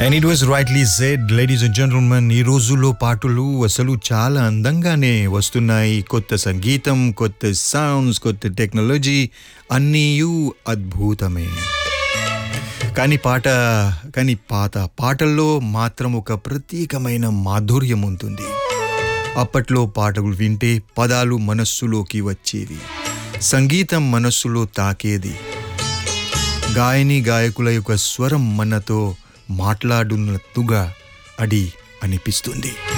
and it was rightly said ladies and gentlemen ఈ రోజుల్లో పాటలు అసలు చాలా అందంగానే వస్తున్నాయి కొత్త సంగీతం కొత్త సౌండ్స్ కొత్త టెక్నాలజీ అన్నీ అద్భుతమే కానీ పాట కానీ పాత పాటల్లో మాత్రం ఒక ప్రత్యేకమైన మాధుర్యం ఉంటుంది అప్పట్లో పాటలు వింటే పదాలు మనస్సులోకి వచ్చేవి సంగీతం మనస్సులో తాకేది గాయని గాయకుల యొక్క స్వరం మనతో మాట్లాడున్నట్టుగా అది అనిపిస్తుంది